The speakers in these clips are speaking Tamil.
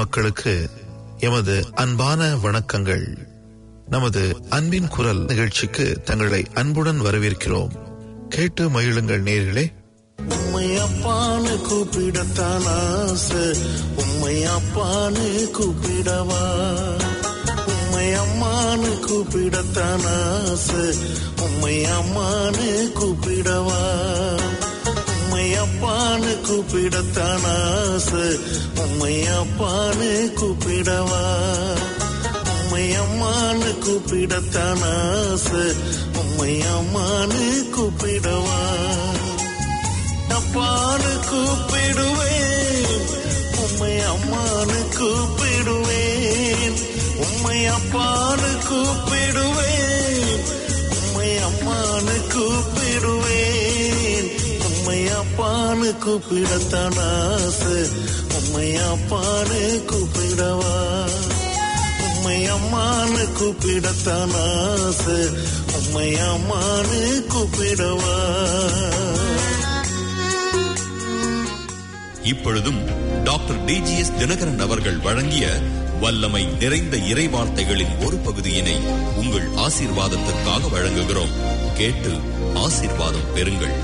மக்களுக்கு எமது அன்பான வணக்கங்கள் நமது அன்பின் குரல் நிகழ்ச்சிக்கு தங்களை அன்புடன் வரவேற்கிறோம் கேட்டு மகிழுங்கள் நேர்களே உம்மை அப்பான்னு கூப்பிடத்தான் ஆசை உம்மை அப்பான்னு கூப்பிடவா உம்மை அம்மான்னு கூப்பிடத்தான் ஆசை உம்மை அம்மான்னு கூப்பிடவா உம்மை அப்பான்னு கூப்பிடத்தான் ஆசை உம்மை அப்பான்னு கூப்பிடவா உம்மை அம்மான்னு கூப்பிடத்தான் ஆசை உம்மை அம்மான்னு கூப்பிடவா அப்பான்னு கூப்பிடுவேன் உம்மை அம்மான்னு கூப்பிடுவேன் உம்மை அப்பான்னு கூப்பிடுவேன் உம்மை அம்மான்னு கூப்பிடுவேன் உம்மை அப்பான்னு கூப்பிடத்தான் ஆசை உம்மை அப்பான்னு கூப்பிடவா உம்மை அம்மான்னு கூப்பிடத்தான் ஆசை உம்மை அம்மான்னு கூப்பிடவா இப்பொழுதும் டாக்டர் டிஜிஎஸ் தினகரன் அவர்கள் வழங்கிய வல்லமை நிறைந்த இறைவார்த்தைகளின் ஒரு பகுதியினை உங்கள் ஆசீர்வாதத்திற்காக வழங்குகிறோம் கேட்டு ஆசீர்வாதம் பெறுங்கள்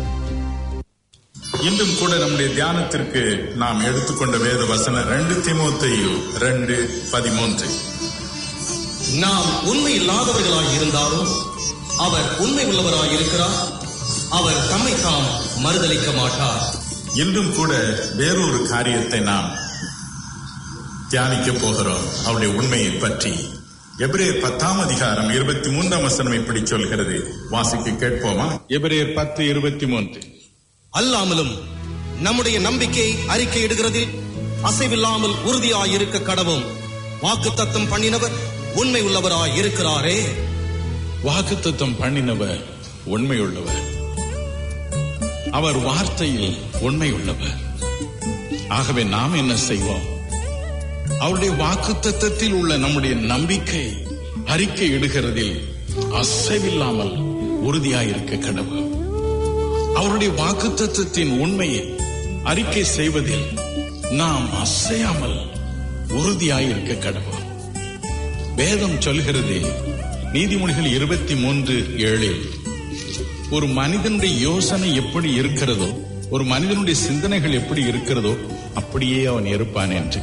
இன்றும் கூட நம்முடைய தியானத்திற்கு நாம் எடுத்துக்கொண்ட வேத வசனம் ரெண்டு திமுத்தையு ரெண்டு பதிமூன்று நாம் உண்மை இல்லாதவர்களாய் இருந்தாலும் அவர் உண்மை உள்ளவராய் இருக்கிறார் அவர் தம்மை தாம் மறுதலிக்க மாட்டார் இன்றும் கூட வேறொரு காரியத்தை நாம் தியானிக்க போகிறோம் அவருடைய உண்மையை பற்றி எபிரேயர் பத்தாம் அதிகாரம் இருபத்தி மூன்றாம் வசனம் இப்படி சொல்கிறது வாசிக்க கேட்போமா எபிரேயர் பத்து இருபத்தி மூன்று அல்லாமலும் நம்முடைய நம்பிக்கை அறிக்கையிடுகிறதில் அசைவில்லாமல் உறுதியாய் இருக்க கடவும் வாக்கு தத்தம் பண்ணினவர் உண்மை உள்ளவராய் இருக்கிறாரே வாக்குத்தத்தம் பண்ணினவர் உண்மையுள்ளவர் அவர் வார்த்தையில் உண்மையுள்ளவர் ஆகவே நாம் என்ன செய்வோம் அவருடைய வாக்குத்தத்தத்தில் உள்ள நம்முடைய நம்பிக்கை அறிக்கை இடுகிறதில் அசைவில்லாமல் உறுதியாயிருக்க கடவு அவருடைய வாக்குத்தத்தத்தின் உண்மையை அறிக்கை செய்வதில் நாம் அசையாமல் உறுதியாயிருக்க கடவு வேதம் சொல்கிறது நீதிமொழிகள் இருபத்தி மூன்று ஏழில் ஒரு மனிதனுடைய யோசனை எப்படி இருக்கிறதோ ஒரு மனிதனுடைய சிந்தனைகள் எப்படி இருக்கிறதோ அப்படியே அவன் இருப்பான் என்று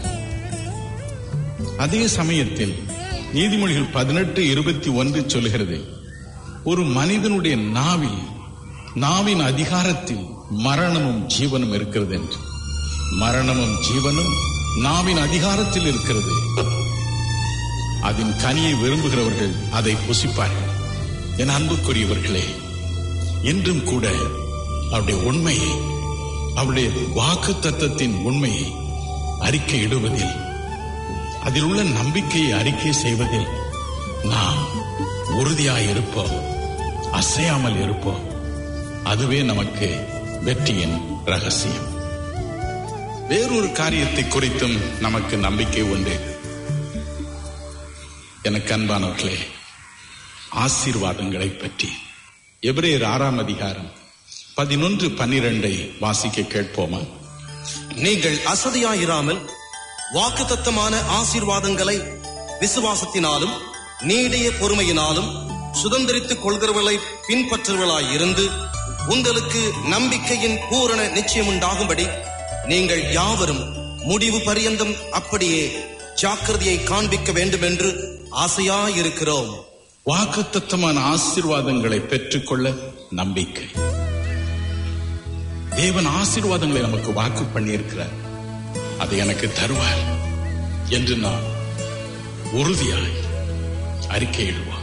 அதே சமயத்தில் நீதிமொழிகள் பதினெட்டு இருபத்தி ஒன்று சொல்கிறது ஒரு மனிதனுடைய நாவில் நாவின் அதிகாரத்தில் மரணமும் ஜீவனும் இருக்கிறது என்று மரணமும் ஜீவனும் நாவின் அதிகாரத்தில் இருக்கிறது அதன் கனியை விரும்புகிறவர்கள் அதை புசிப்பார்கள் என் அன்புக்குரியவர்களே இன்றும் கூட அவருடைய உண்மையை அவருடைய வாக்கு தத்தத்தின் உண்மையை அறிக்கை இடுவதில் அதில் உள்ள நம்பிக்கையை அறிக்கை செய்வதில் நாம் உறுதியாய் இருப்போம் அசையாமல் இருப்போம் அதுவே நமக்கு வெற்றியின் ரகசியம் வேறொரு காரியத்தை குறித்தும் நமக்கு நம்பிக்கை உண்டு எனக்கு அன்பானவர்களே ஆசீர்வாதங்களை பற்றி எபிரேயர் ஆறாம் அதிகாரம் பதினொன்று பன்னிரண்டை வாசிக்க கேட்போமா நீங்கள் அசதியாயிராமல் வாக்குத்தத்தமான ஆசீர்வாதங்களை விசுவாசத்தினாலும் நீடிய பொறுமையினாலும் சுதந்திரித்துக் கொள்கிறவர்களை பின்பற்றுவர்களாய் இருந்து உங்களுக்கு நம்பிக்கையின் பூரண நிச்சயம் உண்டாகும்படி நீங்கள் யாவரும் முடிவு பரியந்தம் அப்படியே ஜாக்கிரதையை காண்பிக்க வேண்டும் என்று ஆசையாயிருக்கிறோம் வாக்குத்தத்தமான ஆசீர்வாதங்களை பெற்றுக்கொள்ள நம்பிக்கை தேவன் ஆசீர்வாதங்களை நமக்கு வாக்கு பண்ணியிருக்கிறார் அதை எனக்கு தருவார் என்று நாம் உறுதியாய் அறிக்கையிடுவோம்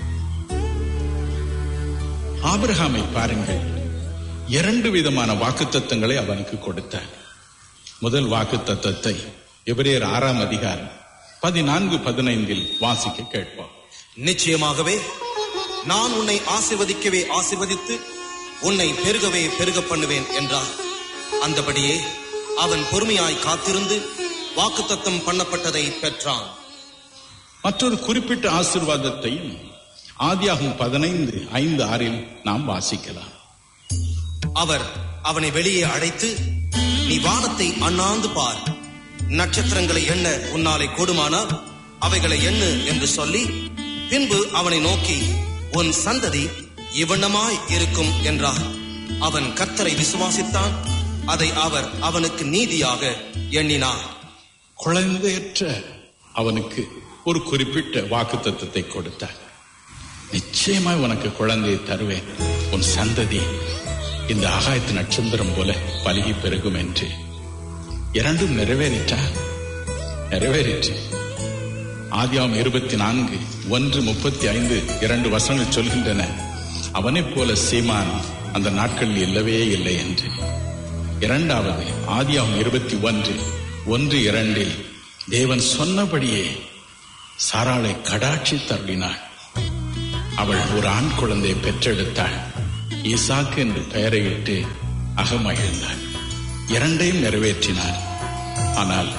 ஆபிரகாமை பாருங்கள் இரண்டு விதமான வாக்குத்தத்தங்களை அவனுக்கு கொடுத்தார் முதல் வாக்குத்தத்தத்தை எபிரேயர் ஆறாம் அதிகாரம் பதினான்கு பதினைந்தில் வாசிக்க கேட்போம் நிச்சயமாகவே நான் உன்னை ஆசிர்வதிக்கவே ஆசிர்வதித்து உன்னை பெருகவே பெருக பண்ணுவேன் என்றார் அந்தபடியே அவன் பொறுமையாய் காத்திருந்து வாக்குத்தத்தம் பண்ணப்பட்டதை பெற்றான் மற்றொரு குறிப்பிட்ட ஆசீர்வாதத்தையும் ஆதியாகும் பதினைந்து ஐந்து ஆறில் நாம் வாசிக்கலாம் அவர் அவனை வெளியே அழைத்து நீ வானத்தை அண்ணாந்து பார் நட்சத்திரங்களை எண்ண உன்னாலே கூடுமானால் அவைகளை எண்ணு என்று சொல்லி பின்பு அவனை நோக்கி உன் சந்ததி இவண்ணமாய் இருக்கும் என்றார் அவன் கர்த்தரை விசுவாசித்தான் அதை அவர் அவனுக்கு நீதியாக எண்ணினார் குழந்தையற்ற அவனுக்கு ஒரு குறிப்பிட்ட வாக்கு கொடுத்தார் நிச்சயமாய் உனக்கு குழந்தையை தருவேன் உன் சந்ததி இந்த ஆகாயத்து நட்சத்திரம் போல பலுகி பெருகும் என்று இரண்டும் நிறைவேறிட்டா நிறைவேறிற்று ஆதியாம் இருபத்தி நான்கு ஒன்று முப்பத்தி ஐந்து இரண்டு வசனங்கள் சொல்கின்றன அவனைப் போல சீமான் அந்த நாட்களில் இல்லவே இல்லை என்று இரண்டாவது ஆதியாம் இருபத்தி ஒன்று ஒன்று இரண்டில் தேவன் சொன்னபடியே சாராளை கடாட்சி தருளினாள் அவள் ஒரு ஆண் குழந்தையை பெற்றெடுத்தாள் ஈசாக்கு என்று பெயரையிட்டு அகமகிழ்ந்தாள் இரண்டையும் நிறைவேற்றினார் ஆனால்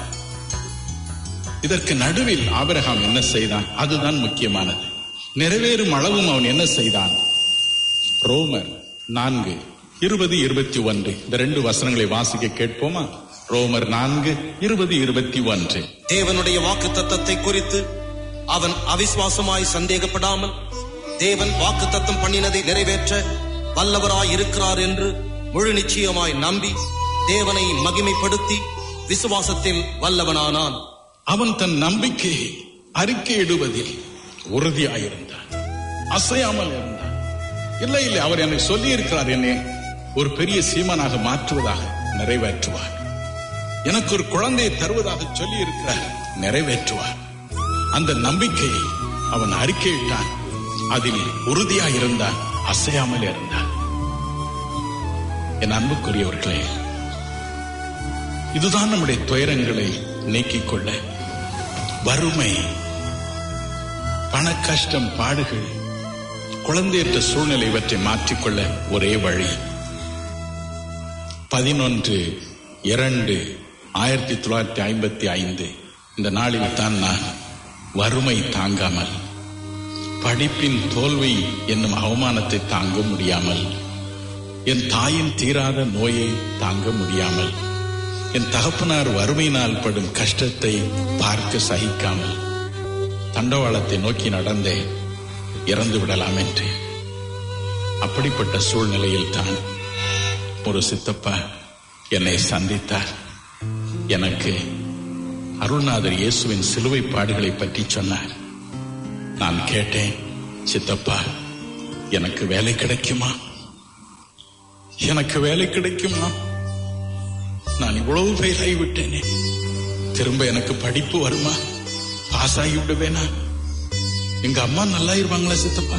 இதற்கு நடுவில் ஆபிரகாம் என்ன செய்தான் அதுதான் முக்கியமானது நிறைவேறும் அளவும் அவன் என்ன செய்தான் ரோமர் நான்கு இருபது இருபத்தி ஒன்று இந்த ரெண்டு வசனங்களை வாசிக்க கேட்போமா ரோமர் நான்கு இருபது இருபத்தி ஒன்று தேவனுடைய வாக்கு தத்தத்தை குறித்து அவன் அவிசுவாசமாய் சந்தேகப்படாமல் தேவன் வாக்கு தத்தம் பண்ணினதை நிறைவேற்ற வல்லவராய் இருக்கிறார் என்று முழு நிச்சயமாய் நம்பி தேவனை மகிமைப்படுத்தி விசுவாசத்தில் வல்லவனானான் அவன் தன் நம்பிக்கையை அறிக்கையிடுவதில் உறுதியாயிருந்தான் அசையாமல் இருந்தான் இல்லை இல்லை அவர் எனக்கு சொல்லி இருக்கிறார் என்னை ஒரு பெரிய சீமனாக மாற்றுவதாக நிறைவேற்றுவார் எனக்கு ஒரு குழந்தையை தருவதாக சொல்லி இருக்கிறார் நிறைவேற்றுவார் அந்த நம்பிக்கையை அவன் அறிக்கையிட்டான் அதில் உறுதியாயிருந்தான் அசையாமல் இருந்தான் என் அன்புக்குரியவர்களே இதுதான் நம்முடைய துயரங்களை நீக்கிக் கொள்ள வறுமை பண கஷ்டம் பாடுகள் குழந்தையற்ற சூழ்நிலை இவற்றை மாற்றிக்கொள்ள ஒரே வழி பதினொன்று இரண்டு ஆயிரத்தி தொள்ளாயிரத்தி ஐம்பத்தி ஐந்து இந்த நாளில் தான் நான் வறுமை தாங்காமல் படிப்பின் தோல்வி என்னும் அவமானத்தை தாங்க முடியாமல் என் தாயின் தீராத நோயை தாங்க முடியாமல் என் தகப்பனார் வறுமையினால் படும் கஷ்டத்தை பார்க்க சகிக்காமல் தண்டவாளத்தை நோக்கி நடந்தே இறந்து விடலாம் என்று அப்படிப்பட்ட சூழ்நிலையில் தான் ஒரு சித்தப்பா என்னை சந்தித்தார் எனக்கு அருள்நாதர் இயேசுவின் சிலுவை பாடுகளை பற்றி சொன்னார் நான் கேட்டேன் சித்தப்பா எனக்கு வேலை கிடைக்குமா எனக்கு வேலை கிடைக்குமா நான் இவ்வளவு ஃபெயிலாகி விட்டேனே திரும்ப எனக்கு படிப்பு வருமா பாஸ் ஆகி விடுவேனா எங்க அம்மா நல்லா இருப்பாங்களா சித்தப்பா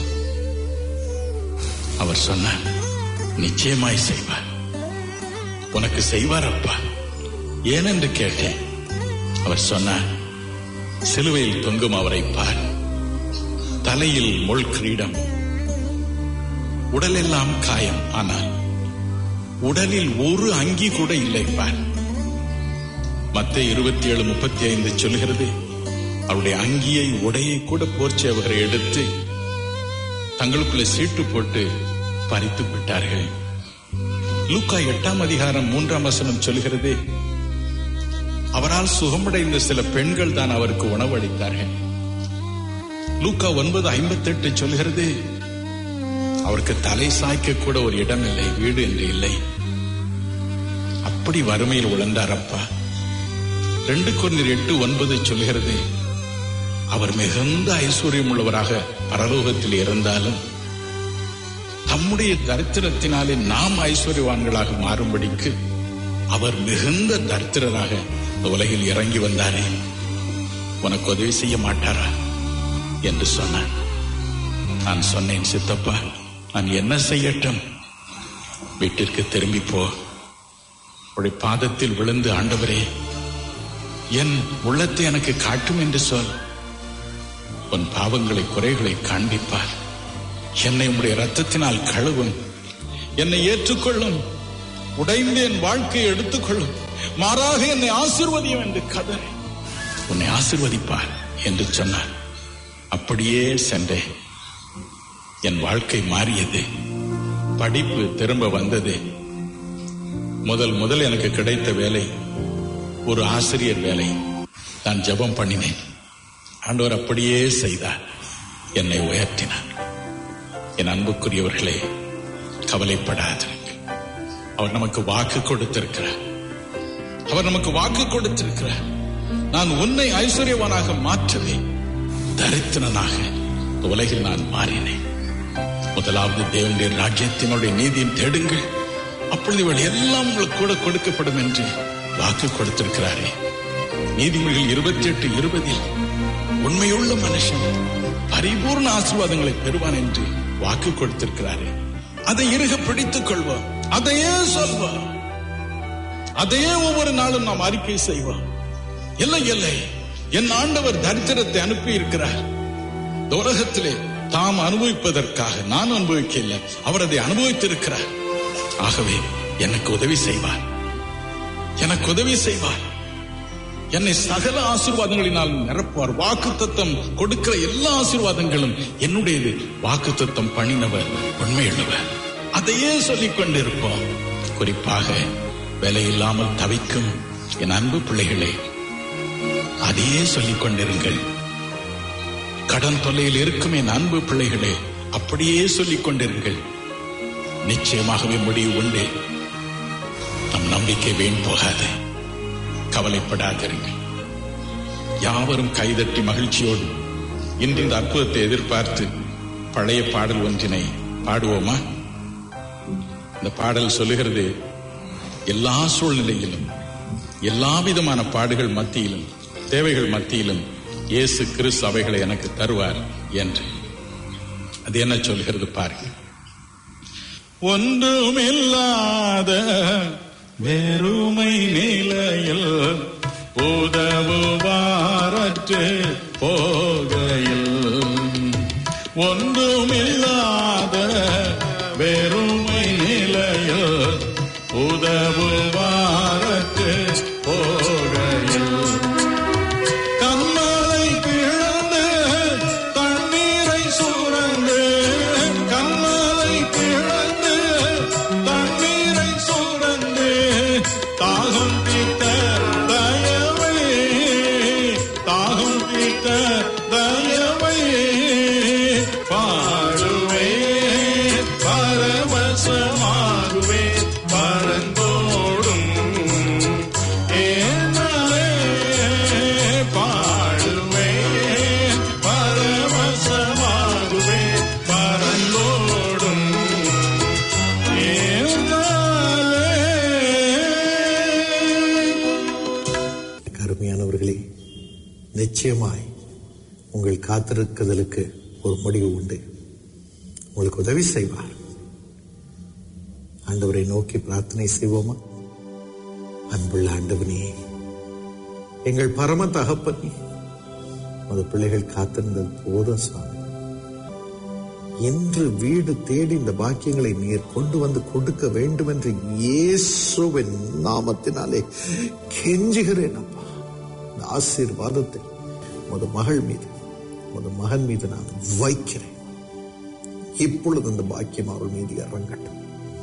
அவர் சொன்னார் நிச்சயமாய் செய்வார் உனக்கு செய்வார் அப்பா ஏனென்று கேட்டேன் அவர் சொன்னார் சிலுவையில் தொங்கும் அவரை பார் தலையில் முள் கிரீடம் உடலெல்லாம் காயம் ஆனால் உடலில் ஒரு அங்கி கூட இல்லை பார் மத்த இருபத்தி ஏழு முப்பத்தி ஐந்து சொல்கிறது அவருடைய அங்கியை உடையை கூட போர்ச்சேவகரை எடுத்து தங்களுக்குள்ள சீட்டு போட்டு பறித்து விட்டார்கள் லூக்கா எட்டாம் அதிகாரம் மூன்றாம் வசனம் சொல்கிறது அவரால் சுகமடைந்த சில பெண்கள் தான் அவருக்கு உணவளித்தார்கள் லூக்கா ஒன்பது ஐம்பத்தெட்டு சொல்கிறது அவருக்கு தலை சாய்க்க கூட ஒரு இடம் இல்லை வீடு என்று இல்லை அப்படி வறுமையில் உழந்தார் அப்பா ரெண்டு கொண்டர் எட்டு ஒன்பது சொல்கிறது அவர் மிகுந்த ஐஸ்வர்யம் உள்ளவராக பரலோகத்தில் இருந்தாலும் தம்முடைய தரித்திரத்தினாலே நாம் ஐஸ்வர்யவான்களாக மாறும்படிக்கு அவர் மிகுந்த தரித்திரராக இந்த உலகில் இறங்கி வந்தாரே உனக்கு உதவி செய்ய மாட்டாரா என்று சொன்னான் நான் சொன்னேன் சித்தப்பா நான் என்ன செய்யட்டும் வீட்டிற்கு திரும்பி போ உடைய பாதத்தில் விழுந்து ஆண்டவரே என் உள்ளத்தை எனக்கு காட்டும் என்று சொல் உன் பாவங்களை குறைகளை காண்பிப்பார் என்னை உடைய ரத்தத்தினால் கழுவும் என்னை ஏற்றுக்கொள்ளும் உடைந்து என் வாழ்க்கையை எடுத்துக்கொள்ளும் மாறாக என்னை ஆசிர்வதியும் என்று கதறி உன்னை ஆசிர்வதிப்பார் என்று சொன்னார் அப்படியே சென்றேன் என் வாழ்க்கை மாறியது படிப்பு திரும்ப வந்தது முதல் முதல் எனக்கு கிடைத்த வேலை ஒரு ஆசிரியர் வேலை நான் ஜெபம் பண்ணினேன் ஆண்டவர் அப்படியே செய்தார் என்னை உயர்த்தினார் என் அன்புக்குரியவர்களே கவலைப்படாதிருங்கள் அவர் நமக்கு வாக்கு கொடுத்திருக்கிறார் அவர் நமக்கு வாக்கு கொடுத்திருக்கிறார் நான் உன்னை ஐஸ்வர்யவானாக மாற்றவே தரித்திரனாக இந்த உலகில் நான் மாறினேன் முதலாவது தேவனுடைய ராஜ்யத்தினுடைய நீதியும் தேடுங்கள் அப்பொழுது இவள் எல்லாம் உங்களுக்கு கூட கொடுக்கப்படும் என்று வாக்கு கொடுத்திருக்கிறாரே நீதிமொழிகள் இருபத்தி எட்டு இருபதில் உண்மையுள்ள மனுஷன் பரிபூர்ண ஆசீர்வாதங்களை பெறுவான் என்று வாக்கு கொடுத்திருக்கிறாரே அதை இறுக பிடித்துக் கொள்வோம் அதையே சொல்வோம் அதையே ஒவ்வொரு நாளும் நாம் அறிக்கை செய்வோம் இல்லை இல்லை என் ஆண்டவர் தரித்திரத்தை அனுப்பி இருக்கிறார் இந்த உலகத்திலே தாம் அனுபவிப்பதற்காக நான் அனுபவிக்கல அவர் அதை அனுபவித்திருக்கிறார் ஆகவே எனக்கு உதவி செய்வார் எனக்கு உதவி செய்வார் என்னை சகல ஆசீர்வாதங்களினால் நிரப்புவார் வாக்கு தத்தம் கொடுக்கிற எல்லா ஆசீர்வாதங்களும் என்னுடையது வாக்கு தத்தம் பண்ணினவர் உண்மையுள்ளவர் அதையே சொல்லிக் கொண்டிருப்போம் குறிப்பாக வேலை இல்லாமல் தவிக்கும் என் அன்பு பிள்ளைகளே அதையே சொல்லிக் கொண்டிருங்கள் கடன் தொல்லையில் இருக்கும் என் அன்பு பிள்ளைகளே அப்படியே சொல்லிக் கொண்டிருங்கள் நிச்சயமாகவே முடிவு உண்டு நம் நம்பிக்கை வீண் போகாது கவலைப்படாதிருங்கள் யாவரும் கைதட்டி மகிழ்ச்சியோடு இன்று இந்த அற்புதத்தை எதிர்பார்த்து பழைய பாடல் ஒன்றினை பாடுவோமா இந்த பாடல் சொல்லுகிறது எல்லா சூழ்நிலையிலும் எல்லா விதமான பாடுகள் மத்தியிலும் தேவைகள் மத்தியிலும் இயேசு கிறிஸ்து அவைகளை எனக்கு தருவார் என்று அது என்ன சொல்கிறது பாருங்க ஒன்றுமில்லாத வெறுமை நிலையில் உதவுவாரற்று போகையில் ஒன்றுமில்லாத வெறுமை நிலையில் உதவுவாரற்று போகையில் கண்மலை பிளந்து தண்ணீரை சுரந்து கண்மலை பிளந்து தண்ணீரை சுரந்து தாகம் தீர்த்த தயவை தாகம் தீர்த்த தயவை பாடுவே பரவசமாகுவே பரந்தோடும் ஏனாலே பாடுவே பரவசமாகுவே பரந்தோடும் ஏனாலே அருமையானவர்களே நிச்சயமாய் உங்கள் காத்திருக்குதலுக்கு ஒரு முடிவு உண்டு உங்களுக்கு உதவி செய்வார் ஆண்டவரை நோக்கி பிரார்த்தனை செய்வோமா அன்புள்ள ஆண்டவனே எங்கள் பரம தகப்பனே உமது பிள்ளைகள் காத்திருந்தது போதும் சுவாமி என்று வீடு தேடி இந்த பாக்கியங்களை நீர் கொண்டு வந்து கொடுக்க வேண்டும் என்று இயேசுவின் நாமத்தினாலே கெஞ்சுகிறேன் அப்பா இந்த ஆசீர்வாதத்தை உமது மகள் மீது உமது மகன் மீது நான் வைக்கிறேன் இப்பொழுது இந்த பாக்கியம் அவர்கள் மீது இறங்கட்டும்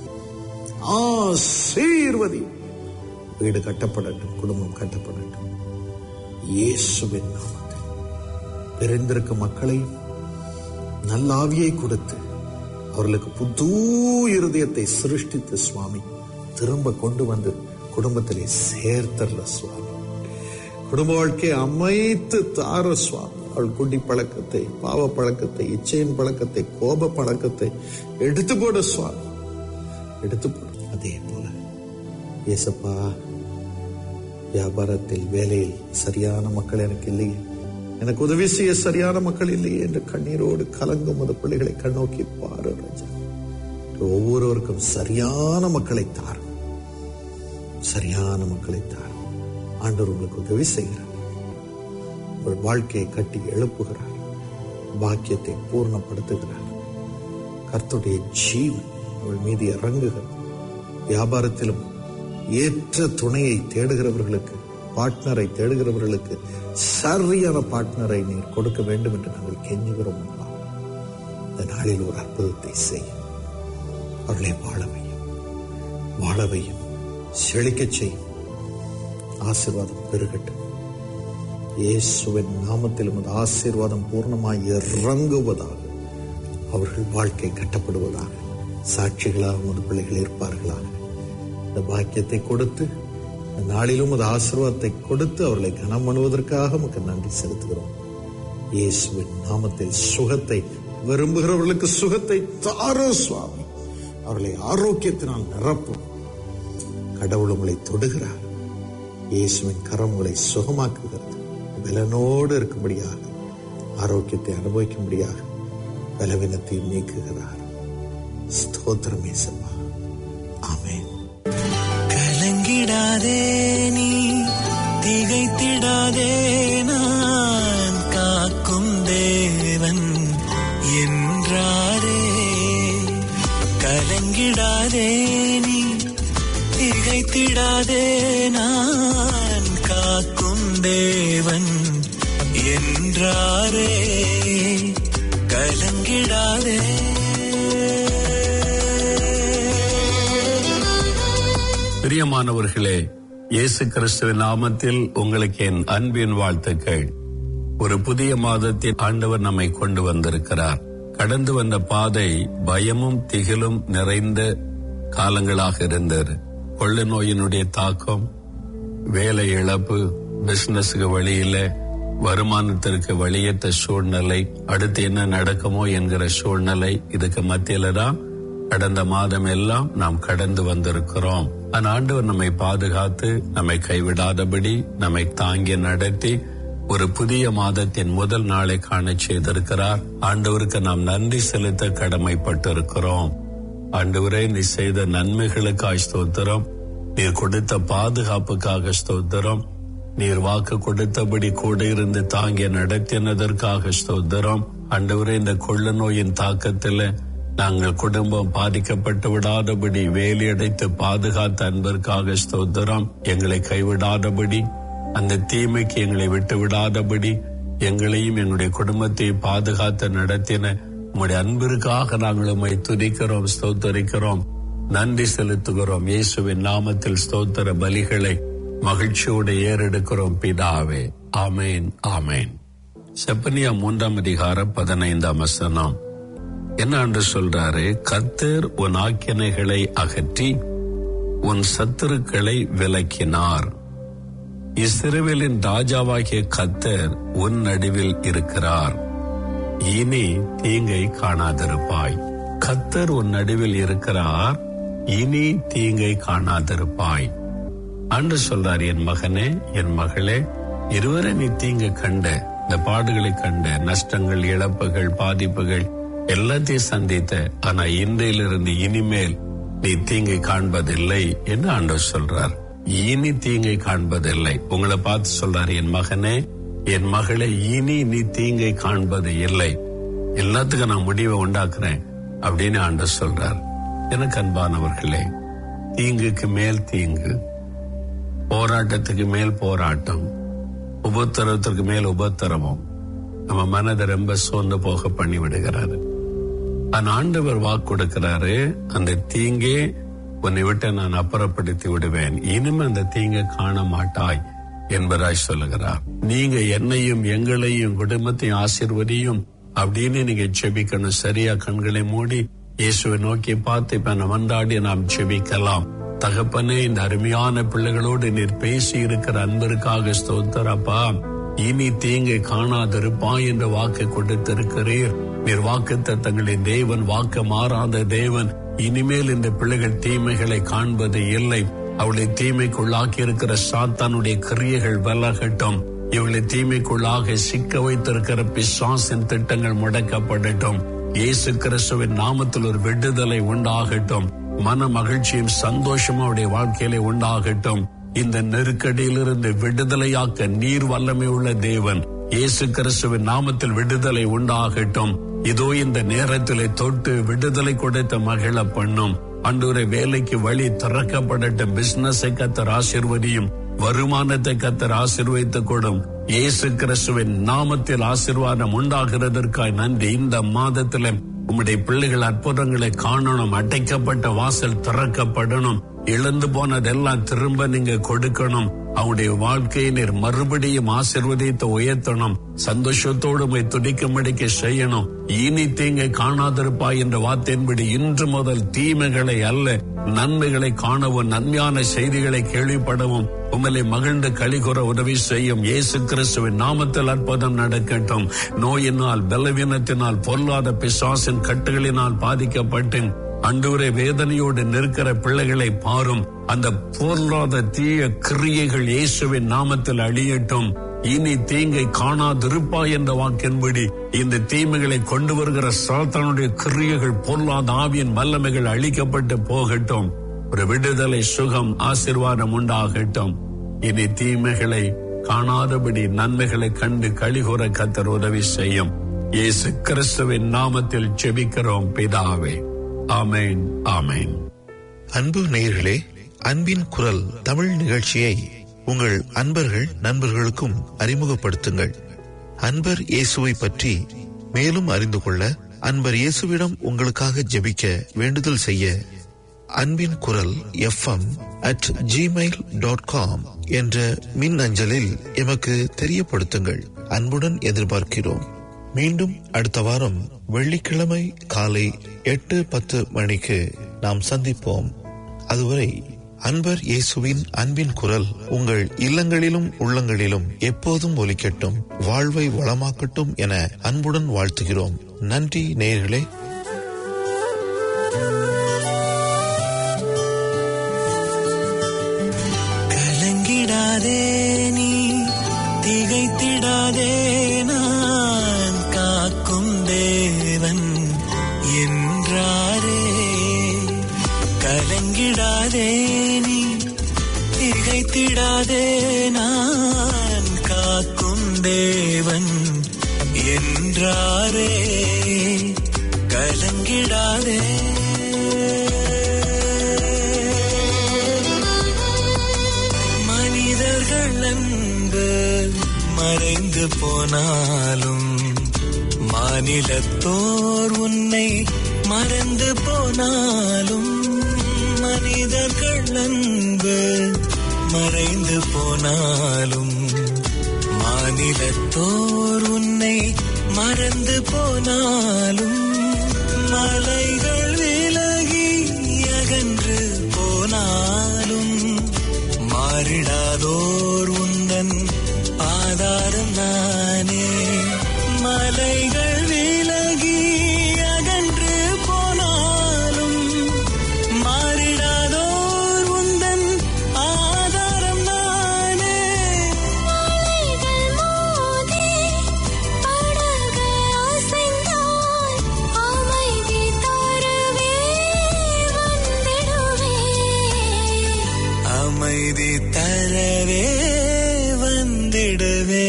ஆசீர்வதி வீடு கட்டப்படட்டும் குடும்பம் கட்டப்படட்டும் இயேசுவின் நாமத்தில் பிறந்திருக்கும் மக்களையும் நல்ல ஆவியை கொடுத்து அவர்களுக்கு புது இருதயத்தை சிருஷ்டித்து சுவாமி திரும்ப கொண்டு வந்து குடும்பத்திலே சேர்த்தர்ல சுவாமி குடும்ப வாழ்க்கையை அமைத்து தார சுவாமி அவள் குடி பழக்கத்தை பாவ பழக்கத்தை இச்சையின் பழக்கத்தை கோப பழக்கத்தை எடுத்து போட சுவாமி எடுத்து போடு அதே போல ஏசப்பா வியாபாரத்தில் வேலையில் சரியான மக்கள் எனக்கு இல்லையே எனக்கு உதவி செய்ய சரியான மக்கள் இல்லையே என்று கண்ணீரோடு கலங்கும் அந்த பிள்ளைகளை கண்ணோக்கி பாரு ராஜா ஒவ்வொருவருக்கும் சரியான மக்களை தாரும் சரியான மக்களை தாரும் ஆண்டவர் உங்களுக்கு உதவி செய்கிறார் உங்கள் வாழ்க்கையை கட்டி எழுப்புகிறார் பாக்கியத்தை பூர்ணப்படுத்துகிறார் கர்த்தருடைய ஜீவன் உங்கள் மீது இறங்குகிறது வியாபாரத்திலும் ஏற்ற துணையை தேடுகிறவர்களுக்கு பார்ட்னரை தேடுகிறவர்களுக்கு சரியான பார்ட்னரை நீர் கொடுக்க வேண்டும் என்று நாங்கள் கெஞ்சுகிறோம் அப்பா. இந்த நாளில் ஒரு அற்புதத்தை செய்யும் அவர்களை வாழவையும் வாழவையும் செழிக்கச் செய்யும் ஆசீர்வாதம் பெருகட்டும் இயேசுவின் நாமத்தில் உமது ஆசீர்வாதம் பூர்ணமாய் இறங்குவதாக அவர்கள் வாழ்க்கை கட்டப்படுவதாக சாட்சிகளாக உமது பிள்ளைகள் இருப்பார்களாக இந்த பாக்கியத்தை கொடுத்து இந்த நாளிலும் அது ஆசீர்வாதத்தை கொடுத்து அவர்களை கனம் பண்ணுவதற்காக உமக்கு நன்றி செலுத்துகிறோம் இயேசுவின் நாமத்தில் சுகத்தை விரும்புகிறவர்களுக்கு சுகத்தை தாரோ சுவாமி அவர்களை ஆரோக்கியத்தினால் நிரப்பும் கடவுள் உங்களை தொடுகிறார் இயேசுவின் கரம் உங்களை சுகமாக்குகிறது பலனோடு இருக்கும்படியாக ஆரோக்கியத்தை அனுபவிக்கும்படியாக பலவீனத்தை நீக்குகிறார் ஸ்தோத்திரம் இயேசப்பா ஆமென் கலங்கிடாதே நீ திகைத்திடாதே நான் காக்கும் தேவன் என்றாரே கலங்கிடாதே நீ திகைத்திடாதே நான் காக்கும் தேவன் என்றாரே கலங்கிடாதே பிரியமானவர்களே இயேசு கிறிஸ்துவின் நாமத்தில் உங்களுக்கு என் அன்பின் வாழ்த்துக்கள் ஒரு புதிய மாதத்தில் ஆண்டவர் நம்மை கொண்டு வந்திருக்கிறார் கடந்து வந்த பாதை பயமும் திகிலும் நிறைந்த காலங்களாக இருந்தது கொள்ள நோயினுடைய தாக்கம் வேலை இழப்பு பிசினஸுக்கு வழியில வருமானத்திற்கு வழியற்ற சூழ்நிலை அடுத்து என்ன நடக்குமோ என்கிற சூழ்நிலை இதுக்கு மத்தியில தான் கடந்த மாதம் எல்லாம் நாம் கடந்து வந்திருக்கிறோம் அந்த ஆண்டவர் நம்மை பாதுகாத்து நம்மை கைவிடாதபடி நம்மை தாங்கி நடத்தி ஒரு புதிய மாதத்தின் முதல் நாளை காண செய்திருக்கிறார் ஆண்டவருக்கு நாம் நன்றி செலுத்த கடமைப்பட்டிருக்கிறோம் ஆண்டவரே நீ செய்த நன்மைகளுக்காய் ஸ்தோத்திரம் நீர் கொடுத்த பாதுகாப்புக்காக ஸ்தோத்திரம் நீர் வாக்கு கொடுத்தபடி கூட இருந்து தாங்கிய நடத்தினதற்காக ஸ்தோத்திரம் ஆண்டவரே இந்த கொள்ள நோயின் தாக்கத்துல நாங்கள் குடும்பம் பாதிக்கப்பட்டு விடாதபடி வேலையடைத்து பாதுகாத்த அன்பதற்காக ஸ்தோத்திரம் எங்களை கைவிடாதபடி அந்த தீமைக்கு எங்களை விட்டு விடாதபடி எங்களையும் எங்களுடைய குடும்பத்தையும் பாதுகாத்து நடத்தின உம்முடைய அன்பிற்காக நாங்கள் உம்மை துதிக்கிறோம் ஸ்தோத்தரிக்கிறோம் நன்றி செலுத்துகிறோம் இயேசுவின் நாமத்தில் ஸ்தோத்திர பலிகளை மகிழ்ச்சியோடு ஏறெடுக்கிறோம் பிதாவே ஆமேன் ஆமேன் செப்பனியா மூன்றாம் அதிகாரம் பதினைந்தாம் வசனம் என்ன என்று சொல்றாரு கர்த்தர் உன் ஆக்கினைகளை அகற்றி உன் சத்துருக்களை விலக்கினார் இஸ்ரவேலின் ராஜாவாகிய கர்த்தர் உன் நடுவில் இருக்கிறார் இனி தீங்கை காணாதிருப்பாய் கர்த்தர் உன் நடுவில் இருக்கிறார் இனி தீங்கை காணாதிருப்பாய் அன்று சொல்றார் என் மகனே என் மகளே இருவரை நீ தீங்கு கண்ட இந்த பாடுகளை கண்ட நஷ்டங்கள் இழப்புகள் பாதிப்புகள் எல்லாத்தையும் சந்தித்த ஆனா இன்றையிலிருந்து இனிமேல் நீ தீங்கை காண்பதில்லை என்று ஆண்டவர் சொல்றார் இனி தீங்கை காண்பதில்லை உங்களை பார்த்து சொல்றாரு என் மகனே என் மகளே இனி நீ தீங்கை காண்பது இல்லை எல்லாத்துக்கும் நான் முடிவை உண்டாக்குறேன் அப்படின்னு ஆண்டவர் சொல்றார் எனக்கு அன்பானவர்களே தீங்குக்கு மேல் தீங்கு போராட்டத்துக்கு மேல் போராட்டம் உபத்திரவத்திற்கு மேல் உபத்திரவம் நம்ம மனதை ரொம்ப சோர்ந்து போக பண்ணி விடுகிறாரு அந்த ஆண்டவர் வாக்கு கொடுக்கிறாரு அந்த தீங்கே உன்னை விட்டு நான் அப்புறப்படுத்தி விடுவேன் இனிமே அந்த தீங்கை காண மாட்டாய் என்பதாய் சொல்லுகிறார் நீங்க என்னையும் எங்களையும் குடும்பத்தையும் ஆசிர்வதியும் அப்படின்னு நீங்க செபிக்கணும் சரியா கண்களை மூடி இயேசுவை நோக்கி பார்த்து இப்ப நம்ம மன்றாடி நாம் செபிக்கலாம் தகப்பனே இந்த அருமையான பிள்ளைகளோடு நீர் பேசி இருக்கிற அன்பிற்காக ஸ்தோத்திரப்பா இனி தீங்கை காணாதிருப்பாய் என்ற வாக்கு கொடுத்திருக்கிறீர் நீர் வாக்கு தத்தங்களின் தேவன் வாக்கு மாறாத தேவன் இனிமேல் இந்த பிள்ளைகள் தீமைகளை காண்பது இல்லை அவளை தீமைக்குள்ளாக்கி இருக்கிற சாத்தானுடைய கிரியைகள் விலகட்டும் இவளை தீமைக்குள்ளாக சிக்க வைத்திருக்கிற பிசாசின் திட்டங்கள் முடக்கப்படட்டும் இயேசு கிறிஸ்துவின் நாமத்தில் ஒரு விடுதலை உண்டாகட்டும் மன மகிழ்ச்சியும் சந்தோஷமும் அவருடைய வாழ்க்கையிலே உண்டாகட்டும் இந்த நெருக்கடியிலிருந்து விடுதலையாக்க நீர் வல்லமை உள்ள தேவன் இயேசு கிறிஸ்துவின் நாமத்தில் விடுதலை உண்டாகட்டும் இதோ இந்த நேரத்திலே தொட்டு விடுதலை கொடுத்த மகிழ பண்ணும் அன்றுரை வேலைக்கு வழி திறக்கப்படட்டும் பிசினஸை கத்தர் ஆசிர்வதியும் வருமானத்தை கத்தர் ஆசிர்வதித்து கொடும் இயேசு கிறிஸ்துவின் நாமத்தில் ஆசிர்வாதம் உண்டாகிறதற்காய் நன்றி இந்த மாதத்தில உம்முடைய பிள்ளைகள் அற்புதங்களை காணணும் அடைக்கப்பட்ட வாசல் திறக்கப்படணும் இழந்து போனதெல்லாம் திரும்ப நீங்க கொடுக்கணும் அவருடைய வாழ்க்கையை நீர் மறுபடியும் ஆசிர்வதித்து உயர்த்தணும் சந்தோஷத்தோடு போய் துடிக்கும்படிக்கு செய்யணும் இனி தீங்கை காணாதிருப்பாய் என்ற வார்த்தையின்படி இன்று முதல் தீமைகளை அல்ல நன்மைகளை காணவும் நன்மையான செய்திகளை கேள்விப்படவும் உங்களை மகிழ்ந்து கழிகுற உதவி செய்யும் இயேசு கிறிஸ்துவின் நாமத்தில் அற்புதம் நடக்கட்டும் நோயினால் பலவீனத்தினால் பொல்லாத பிசாசின் கட்டுகளினால் பாதிக்கப்பட்டேன் அன்றுவரை வேதனையோடு நிற்கிற பிள்ளைகளை பாரும் அந்த பொருளாத தீய கிரியைகள் இயேசுவின் நாமத்தில் அழியட்டும் இனி தீங்கை காணாதிருப்பா என்ற வாக்கின்படி இந்த தீமைகளை கொண்டு வருகிற சாத்தானுடைய கிரியைகள் பொருளாத ஆவியின் வல்லமைகள் அழிக்கப்பட்டு போகட்டும் ஒரு விடுதலை சுகம் ஆசிர்வாதம் உண்டாகட்டும் இனி தீமைகளை காணாதபடி நன்மைகளை கண்டு கழிகுற கத்தர் உதவி செய்யும் இயேசு கிறிஸ்துவின் நாமத்தில் ஜெபிக்கிறோம் பிதாவே ஆமேன் ஆமேன் அன்பு நேயர்களே அன்பின் குரல் தமிழ் நிகழ்ச்சியை உங்கள் அன்பர்கள் நண்பர்களுக்கும் அறிமுகப்படுத்துங்கள் அன்பர் இயேசுவை பற்றி மேலும் அறிந்து கொள்ள அன்பர் இயேசுவிடம் உங்களுக்காக ஜெபிக்க வேண்டுதல் செய்ய அன்பின் குரல் FM at Gmail dot com என்ற மின் அஞ்சலில் எமக்கு தெரியப்படுத்துங்கள் அன்புடன் எதிர்பார்க்கிறோம் மீண்டும் அடுத்த வாரம் வெள்ளிக்கிழமை காலை எட்டு பத்து மணிக்கு நாம் சந்திப்போம் அதுவரை அன்பர் இயேசுவின் அன்பின் குரல் உங்கள் இல்லங்களிலும் உள்ளங்களிலும் எப்போதும் ஒலிக்கட்டும் வாழ்வை வளமாக்கட்டும் என அன்புடன் வாழ்த்துகிறோம் நன்றி நேயர்களே கலங்கிடாதே நீ திகைத்திடாதே நான் காக்கும் தேவன் என்றாரே கலங்கிடாதே நீ திகைத்திடாதே நான் காக்கும் தேவன் என்றாரே கலங்கிடாதே மனிதர்கள் அன்பு மறைந்து போனாலும் மாநிலத்தோர் உன்னை மறந்து போனாலும் மனிதர்கள் அன்பு மறைந்து போனாலும் மாநிலத்தோர் உன்னை மறந்து போனாலும் மலைகள் விலகி அகன்று போனாலும் மாறிடாதோர் உந்தன் ஆதாரம் நானே மலைகள் விலகி அகன்று போனாலும் மாறிடாதோர் உந்தன் ஆதாரம் நானே மலைகள் மோதி படகு அசைந்தால் அமைதி தருவே வந்திடுவே அமைதி தரவே வந்திடுவே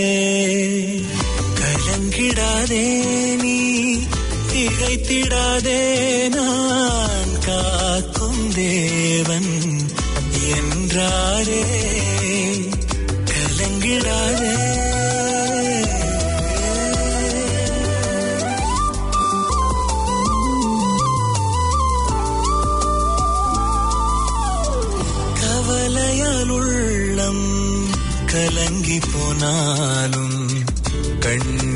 கலங்கிடாதே நீ திகைத்திடாதே நான் காக்கும் தேவன் என்றாரே கலங்கிடாதே கவலையால் உள்ளம் கலங்கி போனாலும் கண்ணீர்